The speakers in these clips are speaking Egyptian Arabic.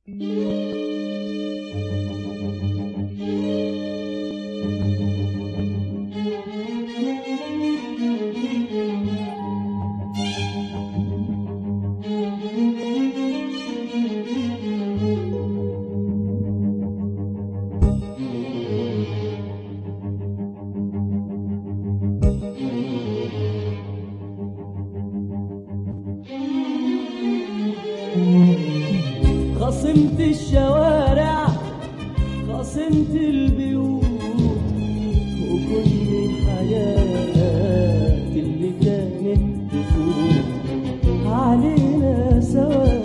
خصمت الشوارع خصمت البيوت وكل الحياة اللي كانت تفوت علينا سوا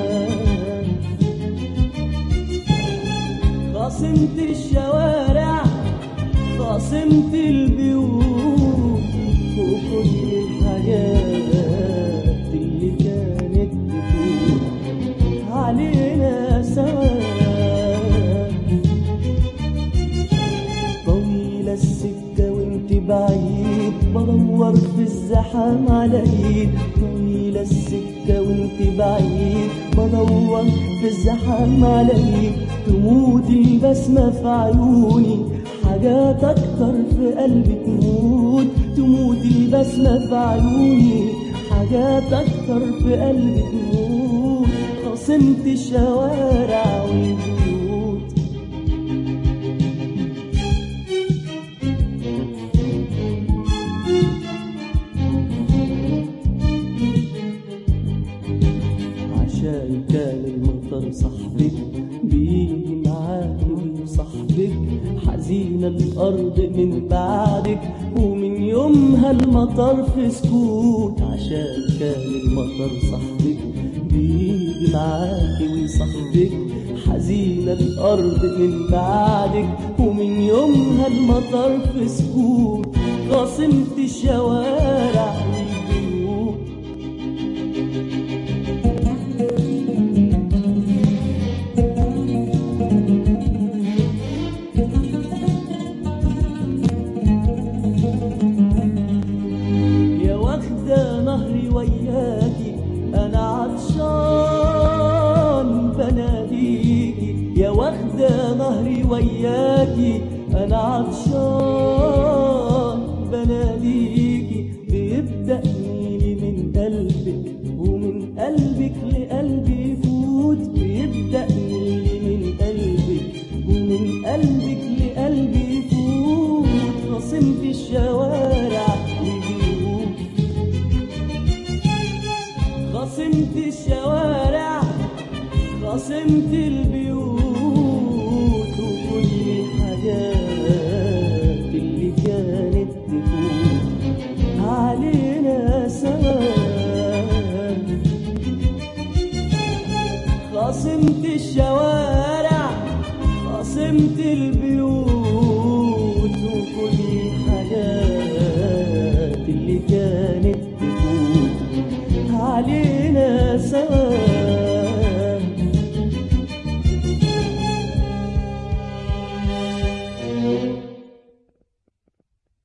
خصمت الشوارع خصمت البيوت وكل الحاجات اللي كانت تفوت علينا سوا طويلة السكة وانت بعيد بدور في الزحام على ايد طويلة السكة وانت بعيد بدور في الزحام على ايد تموت البسمة في عيوني حاجات اكتر في قلبي تموت تموت البسمة في عيوني حاجات اكتر في قلبي تموت خصمت الشوارع والبيوت عشان كان المطر صاحبك بيجي معاكي وصاحبك حزينة الأرض من بعدك ومن يومها المطر في سكوت عشان كان المطر صاحبك بيجي معاكي وصاحبك حزينة الأرض من بعدك ومن يومها المطر في سكوت خاصمت الشوارع والبيوت يا واخدة نهري وياكي أنا عطشان بناديكي يا واخدة نهري وياكي أنا عطشان بناديكي بيبدأ نيلي من قلبك ومن قلبك لقلبي يفوت بيبدأ نيلي من قلبك ومن قلبك لقلبي يفوت خصمت الشوارع والبيوت خصمت الشوارع خصمت البيوت وكل الحاجات اللي كانت تفوت علينا سوا خصمت الشوارع خصمت البيوت وكل الحاجات اللي كانت تفوت علينا سوا